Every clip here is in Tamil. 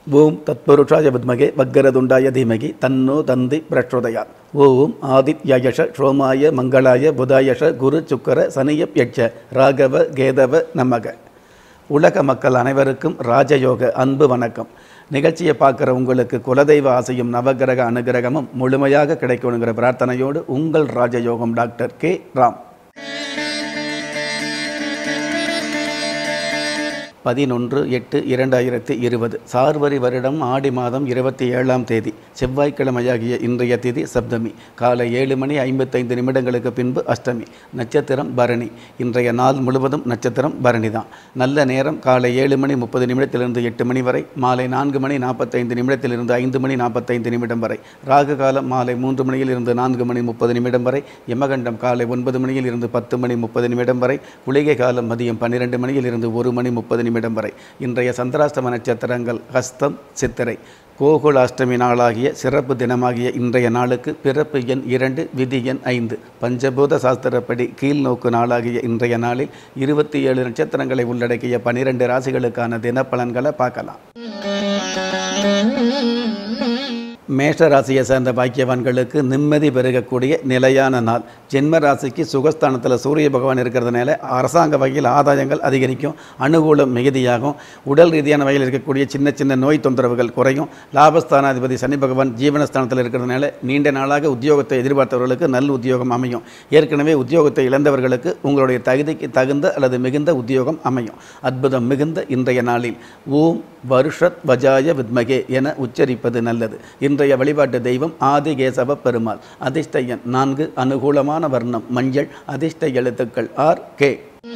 ஓம் தத்புருஷாய வித்மகே வக்கரதுண்டாய தீமகி தன்னோ தந்தி பிரச்சோதயா ஓம் ஆதித்யயஷ சோமாய மங்களாய புதாயஷ குரு சுக்கர சனியப் யட்ச ராகவ கேதவ நமக உலக மக்கள் அனைவருக்கும் ராஜயோக அன்பு வணக்கம் நிகழ்ச்சியை பார்க்குற உங்களுக்கு குலதெய்வ ஆசையும் நவகிரக அனுகிரகமும் முழுமையாக கிடைக்கணுங்கிற பிரார்த்தனையோடு உங்கள் ராஜயோகம் டாக்டர் கே ராம் பதினொன்று எட்டு இரண்டாயிரத்தி இருபது சார்வரி வருடம் ஆடி மாதம் இருபத்தி ஏழாம் தேதி செவ்வாய்க்கிழமையாகிய இன்றைய திதி சப்தமி காலை ஏழு மணி ஐம்பத்தைந்து நிமிடங்களுக்கு பின்பு அஷ்டமி நட்சத்திரம் பரணி இன்றைய நாள் முழுவதும் நட்சத்திரம் பரணி தான் நல்ல நேரம் காலை ஏழு மணி முப்பது நிமிடத்திலிருந்து எட்டு மணி வரை மாலை நான்கு மணி நாற்பத்தைந்து நிமிடத்திலிருந்து ஐந்து மணி நாற்பத்தைந்து நிமிடம் வரை ராகு காலம் மாலை மூன்று மணியில் இருந்து நான்கு மணி முப்பது நிமிடம் வரை யமகண்டம் காலை ஒன்பது மணியில் இருந்து பத்து மணி முப்பது நிமிடம் வரை குளிகை காலம் மதியம் பன்னிரெண்டு மணியில் இருந்து ஒரு மணி முப்பது நிமிடம் வரை இன்றைய சந்திராஷ்டம நட்சத்திரங்கள் ஹஸ்தம் சித்திரை கோகுலாஷ்டமி நாளாகிய சிறப்பு தினமாகிய இன்றைய நாளுக்கு பிறப்பு எண் இரண்டு விதி எண் ஐந்து பஞ்சபூத சாஸ்திரப்படி கீழ்நோக்கு நாளாகிய இன்றைய நாளில் இருபத்தி ஏழு நட்சத்திரங்களை உள்ளடக்கிய பனிரெண்டு ராசிகளுக்கான தினப்பலன்களை பார்க்கலாம் மேஷ ராசியை சேர்ந்த பாக்கியவான்களுக்கு நிம்மதி பெருகக்கூடிய நிலையான நாள் ஜென்ம ராசிக்கு சுகஸ்தானத்தில் சூரிய பகவான் இருக்கிறதுனால அரசாங்க வகையில் ஆதாயங்கள் அதிகரிக்கும் அனுகூலம் மிகுதியாகும் உடல் ரீதியான வகையில் இருக்கக்கூடிய சின்ன சின்ன நோய் தொந்தரவுகள் குறையும் லாபஸ்தானாதிபதி சனி பகவான் ஜீவனஸ்தானத்தில் இருக்கிறதுனால நீண்ட நாளாக உத்தியோகத்தை எதிர்பார்த்தவர்களுக்கு நல்ல உத்தியோகம் அமையும் ஏற்கனவே உத்தியோகத்தை இழந்தவர்களுக்கு உங்களுடைய தகுதிக்கு தகுந்த அல்லது மிகுந்த உத்தியோகம் அமையும் அற்புதம் மிகுந்த இன்றைய நாளில் ஓம் வருஷத் வஜாய வித்மகே என உச்சரிப்பது நல்லது இன்றைய வழிபாட்டு தெய்வம் ஆதிகேசவ பெருமாள் அதிர்ஷ்ட எண் நான்கு அனுகூலமான வர்ணம் மஞ்சள் அதிர்ஷ்ட எழுத்துக்கள் ஆர் கே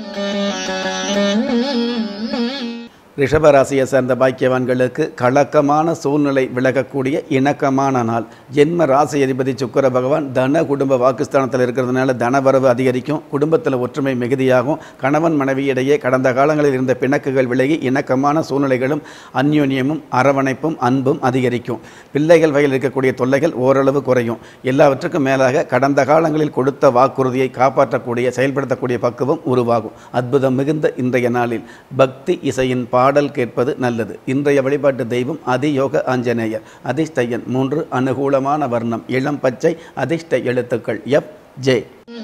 ரிஷபராசியை சேர்ந்த பாக்கியவான்களுக்கு கலக்கமான சூழ்நிலை விலகக்கூடிய இணக்கமான நாள் ஜென்ம ராசி அதிபதி சுக்கர பகவான் தன குடும்ப வாக்குஸ்தானத்தில் இருக்கிறதுனால தனவரவு அதிகரிக்கும் குடும்பத்தில் ஒற்றுமை மிகுதியாகும் கணவன் மனைவியிடையே கடந்த காலங்களில் இருந்த பிணக்குகள் விலகி இணக்கமான சூழ்நிலைகளும் அந்யோன்யமும் அரவணைப்பும் அன்பும் அதிகரிக்கும் பிள்ளைகள் வகையில் இருக்கக்கூடிய தொல்லைகள் ஓரளவு குறையும் எல்லாவற்றுக்கும் மேலாக கடந்த காலங்களில் கொடுத்த வாக்குறுதியை காப்பாற்றக்கூடிய செயல்படுத்தக்கூடிய பக்குவம் உருவாகும் அற்புதம் மிகுந்த இன்றைய நாளில் பக்தி இசையின் பாடல் கேட்பது நல்லது இன்றைய வழிபாட்டு தெய்வம் அதியோக ஆஞ்சநேயர் அதிர்ஷ்டயன் மூன்று அனுகூலமான வர்ணம் இளம் பச்சை அதிர்ஷ்ட எழுத்துக்கள் எஃப் ஜே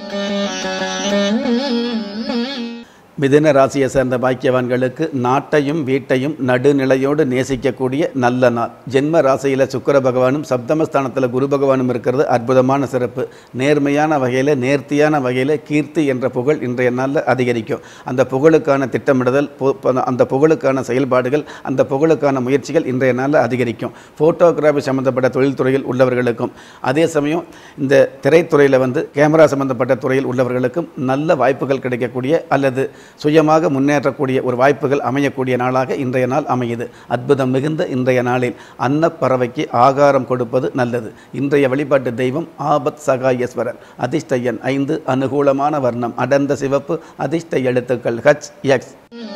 மிதுன ராசியை சேர்ந்த பாக்கியவான்களுக்கு நாட்டையும் வீட்டையும் நடுநிலையோடு நேசிக்கக்கூடிய நல்ல நாள் ஜென்ம ராசியில் சுக்கர பகவானும் சப்தமஸ்தானத்தில் குரு பகவானும் இருக்கிறது அற்புதமான சிறப்பு நேர்மையான வகையில் நேர்த்தியான வகையில் கீர்த்தி என்ற புகழ் இன்றைய நாளில் அதிகரிக்கும் அந்த புகழுக்கான திட்டமிடுதல் பு- ப- அந்த புகழுக்கான செயல்பாடுகள் அந்த புகழுக்கான முயற்சிகள் இன்றைய நாளில் அதிகரிக்கும் ஃபோட்டோகிராஃபி சம்மந்தப்பட்ட தொழில்துறையில் உள்ளவர்களுக்கும் அதே சமயம் இந்த திரைத்துறையில் வந்து கேமரா சம்பந்தப்பட்ட துறையில் உள்ளவர்களுக்கும் நல்ல வாய்ப்புகள் கிடைக்கக்கூடிய அல்லது சுயமாக முன்னேறக்கூடிய ஒரு வாய்ப்புகள் அமையக்கூடிய நாளாக இன்றைய நாள் அமையுது அற்புதம் மிகுந்த இன்றைய நாளில் அன்னப்பறவைக்கு ஆகாரம் கொடுப்பது நல்லது இன்றைய வழிபாட்டு தெய்வம் ஆபத் சகாயேஸ்வரர் அதிர்ஷ்ட எண் ஐந்து அனுகூலமான வர்ணம் அடர்ந்த சிவப்பு அதிர்ஷ்ட எழுத்துக்கள் ஹச் எக்ஸ்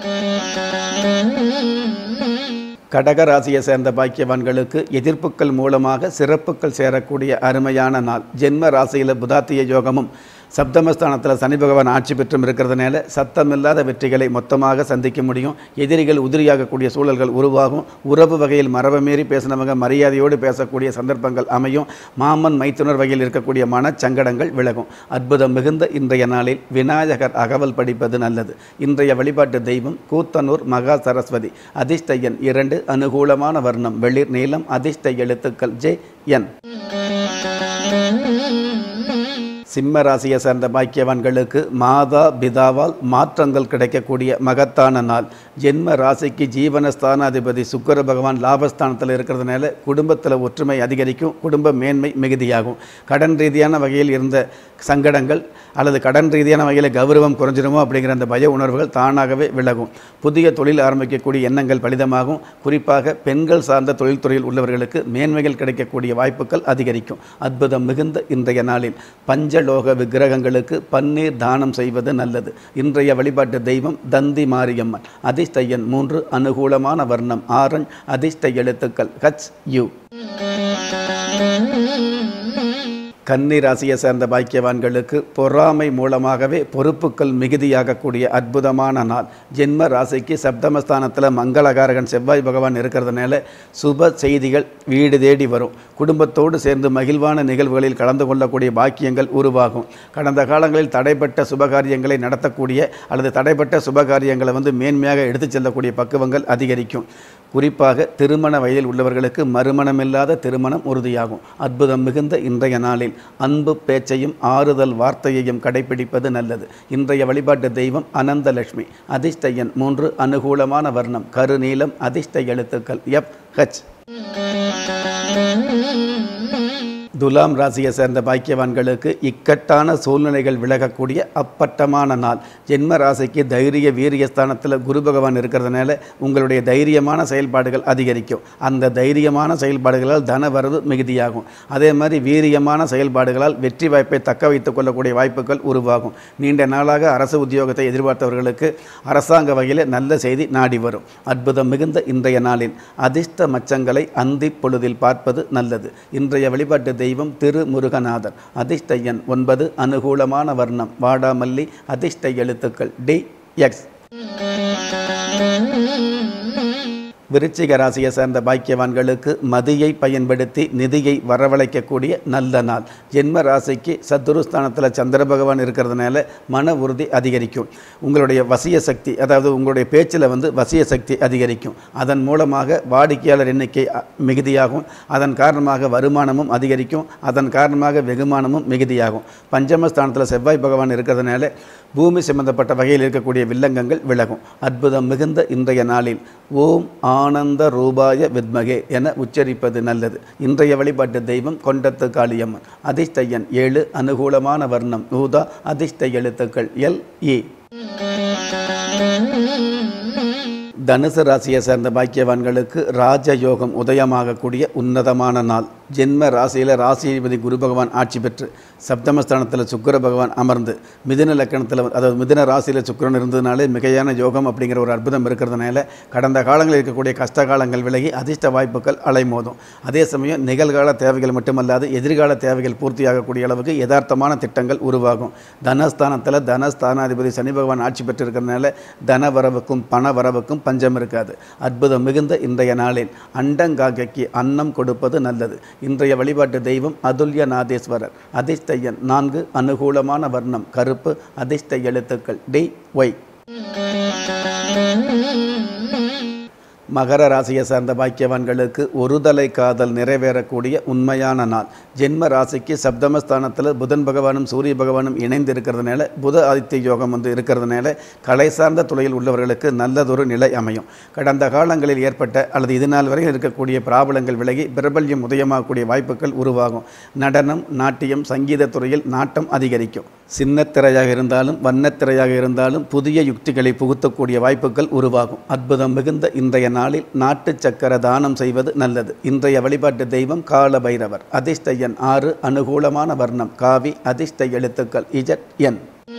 கடக ராசியை சேர்ந்த பாக்கியவான்களுக்கு எதிர்ப்புகள் மூலமாக சிறப்புகள் சேரக்கூடிய அருமையான நாள் ஜென்ம ராசியில் புதாத்திய யோகமும் சப்தமஸ்தானத்தில் சனி பகவான் ஆட்சி பெற்றும் இருக்கிறதுனால சத்தமில்லாத வெற்றிகளை மொத்தமாக சந்திக்க முடியும் எதிரிகள் உதிரியாகக்கூடிய சூழல்கள் உருவாகும் உறவு வகையில் மரபை மீறி பேசினவங்க மரியாதையோடு பேசக்கூடிய சந்தர்ப்பங்கள் அமையும் மாமன் மைத்துனர் வகையில் இருக்கக்கூடிய மனச்சங்கடங்கள் விலகும் அற்புதம் மிகுந்த இன்றைய நாளில் விநாயகர் அகவல் படிப்பது நல்லது இன்றைய வழிபாட்டு தெய்வம் கூத்தனூர் மகா சரஸ்வதி அதிர்ஷ்ட எண் இரண்டு அனுகூலமான வர்ணம் வெளிர் நீளம் அதிர்ஷ்ட எழுத்துக்கள் ஜே என் சிம்ம ராசியை சேர்ந்த பாக்கியவான்களுக்கு மாதா பிதாவால் மாற்றங்கள் கிடைக்கக்கூடிய மகத்தான நாள் ஜென்ம ராசிக்கு ஜீவனஸ்தானாதிபதி சுக்கிர பகவான் லாபஸ்தானத்தில் இருக்கிறதுனால குடும்பத்தில் ஒற்றுமை அதிகரிக்கும் குடும்ப மேன்மை மிகுதியாகும் கடன் ரீதியான வகையில் இருந்த சங்கடங்கள் அல்லது கடன் ரீதியான வகையில் கௌரவம் குறைஞ்சிருமோ அப்படிங்கிற அந்த பய உணர்வுகள் தானாகவே விலகும் புதிய தொழில் ஆரம்பிக்கக்கூடிய எண்ணங்கள் பலிதமாகும் குறிப்பாக பெண்கள் சார்ந்த தொழில்துறையில் உள்ளவர்களுக்கு மேன்மைகள் கிடைக்கக்கூடிய வாய்ப்புகள் அதிகரிக்கும் அற்புதம் மிகுந்த இன்றைய நாளில் பஞ்சலோக விக்கிரகங்களுக்கு பன்னீர் தானம் செய்வது நல்லது இன்றைய வழிபாட்டு தெய்வம் தந்தி மாரியம்மன் அதிர்ஷ்ட எண் மூன்று அனுகூலமான வர்ணம் ஆரன் அதிர்ஷ்ட எழுத்துக்கள் ஹச் யூ கன்னி ராசியை சேர்ந்த பாக்கியவான்களுக்கு பொறாமை மூலமாகவே பொறுப்புகள் மிகுதியாகக்கூடிய அற்புதமான நாள் ஜென்ம ராசிக்கு சப்தமஸ்தானத்தில் மங்களகாரகன் செவ்வாய் பகவான் இருக்கிறதுனால சுப செய்திகள் வீடு தேடி வரும் குடும்பத்தோடு சேர்ந்து மகிழ்வான நிகழ்வுகளில் கலந்து கொள்ளக்கூடிய பாக்கியங்கள் உருவாகும் கடந்த காலங்களில் தடைப்பட்ட சுபகாரியங்களை நடத்தக்கூடிய அல்லது தடைப்பட்ட சுபகாரியங்களை வந்து மேன்மையாக எடுத்துச் செல்லக்கூடிய பக்குவங்கள் அதிகரிக்கும் குறிப்பாக திருமண வயதில் உள்ளவர்களுக்கு மறுமணமில்லாத திருமணம் உறுதியாகும் அற்புதம் மிகுந்த இன்றைய நாளில் அன்பு பேச்சையும் ஆறுதல் வார்த்தையையும் கடைபிடிப்பது நல்லது இன்றைய வழிபாட்டு தெய்வம் அனந்தலட்சுமி அதிர்ஷ்ட எண் மூன்று அனுகூலமான வர்ணம் கருநீலம் அதிர்ஷ்ட எழுத்துக்கள் எஃப் ஹச் துலாம் ராசியை சேர்ந்த பாக்கியவான்களுக்கு இக்கட்டான சூழ்நிலைகள் விலகக்கூடிய அப்பட்டமான நாள் ஜென்ம ராசிக்கு தைரிய வீரியஸ்தானத்தில் குரு பகவான் இருக்கிறதுனால உங்களுடைய தைரியமான செயல்பாடுகள் அதிகரிக்கும் அந்த தைரியமான செயல்பாடுகளால் தன வரவு மிகுதியாகும் அதே மாதிரி வீரியமான செயல்பாடுகளால் வெற்றி வாய்ப்பை தக்க வைத்துக் கொள்ளக்கூடிய வாய்ப்புகள் உருவாகும் நீண்ட நாளாக அரசு உத்தியோகத்தை எதிர்பார்த்தவர்களுக்கு அரசாங்க வகையில் நல்ல செய்தி நாடி வரும் அற்புதம் மிகுந்த இன்றைய நாளில் அதிர்ஷ்ட மச்சங்களை அந்தி பொழுதில் பார்ப்பது நல்லது இன்றைய வழிபாட்டு தெய்வம் திருமுருகநாதர் அதிர்ஷ்ட எண் ஒன்பது அனுகூலமான வர்ணம் வாடாமல்லி அதிர்ஷ்ட எழுத்துக்கள் டி எக்ஸ் விருச்சிக ராசியை சேர்ந்த பாக்கியவான்களுக்கு மதியை பயன்படுத்தி நிதியை வரவழைக்கக்கூடிய நல்ல நாள் ஜென்ம ராசிக்கு சத்துருஸ்தானத்தில் சந்திர பகவான் இருக்கிறதுனால மன உறுதி அதிகரிக்கும் உங்களுடைய வசிய சக்தி அதாவது உங்களுடைய பேச்சில் வந்து வசிய சக்தி அதிகரிக்கும் அதன் மூலமாக வாடிக்கையாளர் எண்ணிக்கை அ, மிகுதியாகும் அதன் காரணமாக வருமானமும் அதிகரிக்கும் அதன் காரணமாக வெகுமானமும் மிகுதியாகும் பஞ்சமஸ்தானத்தில் செவ்வாய் பகவான் இருக்கிறதுனால பூமி சம்பந்தப்பட்ட வகையில் இருக்கக்கூடிய வில்லங்கங்கள் விலகும் அற்புதம் மிகுந்த இன்றைய நாளில் ஓம் ஆனந்த ரூபாய வித்மகே என உச்சரிப்பது நல்லது இன்றைய வழிபாட்டு தெய்வம் கொண்டத்து காளியம்மன் அதிர்ஷ்ட எண் ஏழு அனுகூலமான வர்ணம் ஊதா அதிர்ஷ்ட எழுத்துக்கள் எல் இ தனுசு ராசியை சேர்ந்த பாக்கியவான்களுக்கு ராஜயோகம் உதயமாகக்கூடிய உன்னதமான நாள் ஜென்ம ராசியில் ராசிபதி குரு பகவான் ஆட்சி பெற்று சப்தமஸ்தானத்தில் சுக்கிர பகவான் அமர்ந்து மிதுன லக்கணத்தில் அதாவது மிதுன ராசியில் சுக்கிரன் இருந்ததுனாலே மிகையான யோகம் அப்படிங்கிற ஒரு அற்புதம் இருக்கிறதுனால கடந்த காலங்களில் இருக்கக்கூடிய கஷ்ட காலங்கள் விலகி அதிர்ஷ்ட வாய்ப்புகள் அலைமோதும் அதே சமயம் நிகழ்கால தேவைகள் மட்டுமல்லாது எதிர்கால தேவைகள் பூர்த்தியாகக்கூடிய அளவுக்கு யதார்த்தமான திட்டங்கள் உருவாகும் தனஸ்தானத்தில் தனஸ்தானாதிபதி சனி பகவான் ஆட்சி பெற்றிருக்கிறதுனால தன வரவுக்கும் பண வரவுக்கும் பஞ்சம் இருக்காது அற்புதம் மிகுந்த இன்றைய நாளில் அண்டங்காக்கைக்கு அன்னம் கொடுப்பது நல்லது இன்றைய வழிபாட்டு தெய்வம் அதுல்ய நாதேஸ்வரர் அதிர்ஷ்ட எண் நான்கு அனுகூலமான வர்ணம் கருப்பு அதிர்ஷ்ட எழுத்துக்கள் டி ஒய் மகர ராசியை சார்ந்த பாக்கியவான்களுக்கு ஒருதலை காதல் நிறைவேறக்கூடிய உண்மையான நாள் ஜென்ம ராசிக்கு சப்தமஸ்தானத்தில் புதன் பகவானும் சூரிய பகவானும் இணைந்து இருக்கிறதுனால புத ஆதித்ய யோகம் வந்து இருக்கிறதுனால கலை சார்ந்த துறையில் உள்ளவர்களுக்கு நல்லதொரு நிலை அமையும் கடந்த காலங்களில் ஏற்பட்ட அல்லது இது நாள் வரையில் இருக்கக்கூடிய பிராபலங்கள் விலகி பிரபல்யம் உதயமாகக்கூடிய வாய்ப்புகள் உருவாகும் நடனம் நாட்டியம் சங்கீத துறையில் நாட்டம் அதிகரிக்கும் சின்னத்திரையாக இருந்தாலும் வண்ணத்திரையாக இருந்தாலும் புதிய யுக்திகளை புகுத்தக்கூடிய வாய்ப்புகள் உருவாகும் அற்புதம் மிகுந்த இன்றைய நாளில் நாட்டு சக்கர தானம் செய்வது நல்லது இன்றைய வழிபாட்டு தெய்வம் கால பைரவர் அதிர்ஷ்ட எண் ஆறு அனுகூலமான வர்ணம் காவி அதிர்ஷ்ட எழுத்துக்கள் இஜட் என்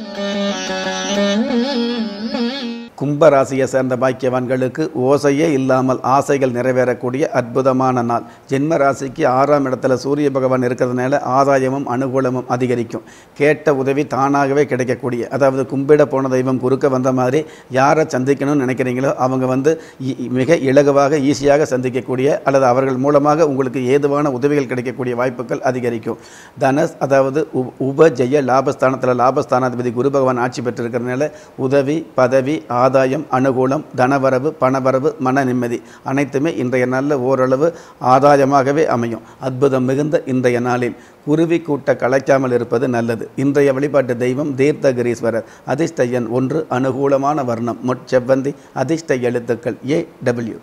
கும்பராசியை சேர்ந்த பாக்கியவான்களுக்கு ஓசையே இல்லாமல் ஆசைகள் நிறைவேறக்கூடிய அற்புதமான நாள் ஜென்ம ராசிக்கு ஆறாம் இடத்துல சூரிய பகவான் இருக்கிறதுனால ஆதாயமும் அனுகூலமும் அதிகரிக்கும் கேட்ட உதவி தானாகவே கிடைக்கக்கூடிய அதாவது கும்பிட போன தெய்வம் குறுக்க வந்த மாதிரி யாரை சந்திக்கணும்னு நினைக்கிறீங்களோ அவங்க வந்து இ- இ- மிக இலகுவாக ஈஸியாக சந்திக்கக்கூடிய அல்லது அவர்கள் மூலமாக உங்களுக்கு ஏதுவான உதவிகள் கிடைக்கக்கூடிய வாய்ப்புகள் அதிகரிக்கும் தனஸ் அதாவது உ- உபஜெய லாபஸ்தானத்தில் லாபஸ்தானாதிபதி குரு பகவான் ஆட்சி பெற்றிருக்கிறதுனால உதவி பதவி ஆதாயம் அனுகூலம் தனவரவு பணவரவு மன நிம்மதி அனைத்துமே இன்றைய நாளில் ஓரளவு ஆதாயமாகவே அமையும் அற்புதம் மிகுந்த இன்றைய நாளில் குருவி கூட்ட கலைக்காமல் இருப்பது நல்லது இன்றைய வழிபாட்டு தெய்வம் தீர்த்தகிரீஸ்வரர் அதிர்ஷ்ட எண் ஒன்று அனுகூலமான வர்ணம் முட்செவ்வந்தி அதிர்ஷ்ட எழுத்துக்கள் ஏ டபிள்யூ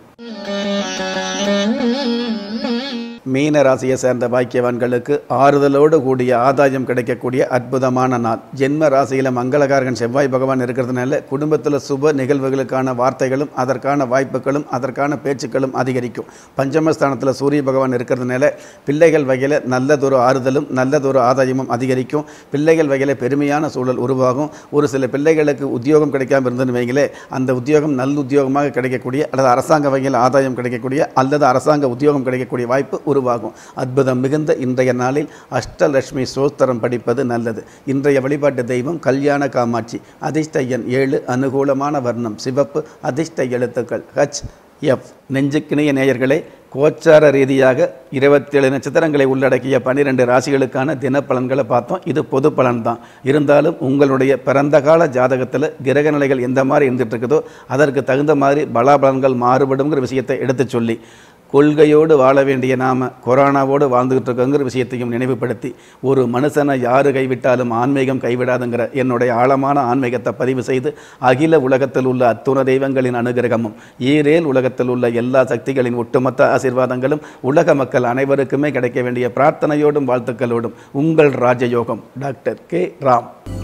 மீன ராசியை சேர்ந்த பாக்கியவான்களுக்கு ஆறுதலோடு கூடிய ஆதாயம் கிடைக்கக்கூடிய அற்புதமான நாள் ஜென்ம ராசியில் மங்களகாரகன் செவ்வாய் பகவான் இருக்கிறதுனால குடும்பத்தில் சுப நிகழ்வுகளுக்கான வார்த்தைகளும் அதற்கான வாய்ப்புகளும் அதற்கான பேச்சுக்களும் அதிகரிக்கும் பஞ்சமஸ்தானத்தில் சூரிய பகவான் இருக்கிறதுனால பிள்ளைகள் வகையில் நல்லதொரு ஆறுதலும் நல்லதொரு ஆதாயமும் அதிகரிக்கும் பிள்ளைகள் வகையில் பெருமையான சூழல் உருவாகும் ஒரு சில பிள்ளைகளுக்கு உத்தியோகம் கிடைக்காம இருந்துன்னு வைங்களே அந்த உத்தியோகம் நல்ல உத்தியோகமாக கிடைக்கக்கூடிய அல்லது அரசாங்க வகையில் ஆதாயம் கிடைக்கக்கூடிய அல்லது அரசாங்க உத்தியோகம் கிடைக்கக்கூடிய வாய்ப்பு உருவாகும் அற்புதம் மிகுந்த இன்றைய நாளில் அஷ்டலட்சுமி சோஸ்திரம் படிப்பது நல்லது இன்றைய வழிபாட்டு தெய்வம் கல்யாண காமாட்சி அதிர்ஷ்ட எண் ஏழு அனுகூலமான வர்ணம் சிவப்பு அதிர்ஷ்ட எழுத்துக்கள் ஹச் எஃப் நெஞ்சுக்கிணைய நேயர்களே கோச்சார ரீதியாக இருபத்தேழு நட்சத்திரங்களை உள்ளடக்கிய பன்னிரெண்டு ராசிகளுக்கான தினப்பலன்களை பார்த்தோம் இது பொது பலன் தான் இருந்தாலும் உங்களுடைய பிறந்த கால ஜாதகத்தில் கிரக நிலைகள் எந்த மாதிரி இருந்துட்டு இருக்குதோ அதற்கு தகுந்த மாதிரி பலாபலன்கள் மாறுபடுங்கிற விஷயத்தை எடுத்துச் சொல்லி கொள்கையோடு வாழ வேண்டிய நாம கொரோனாவோடு வாழ்ந்துகிட்டு இருக்கோங்கிற விஷயத்தையும் நினைவுபடுத்தி ஒரு மனுஷனை யாரு கைவிட்டாலும் ஆன்மீகம் கைவிடாதுங்கிற என்னுடைய ஆழமான ஆன்மீகத்தை பதிவு செய்து அகில உலகத்தில் உள்ள அத்துண தெய்வங்களின் அனுகிரகமும் ஈரேல் உலகத்தில் உள்ள எல்லா சக்திகளின் ஒட்டுமொத்த ஆசீர்வாதங்களும் உலக மக்கள் அனைவருக்குமே கிடைக்க வேண்டிய பிரார்த்தனையோடும் வாழ்த்துக்களோடும் உங்கள் ராஜயோகம் டாக்டர் கே ராம்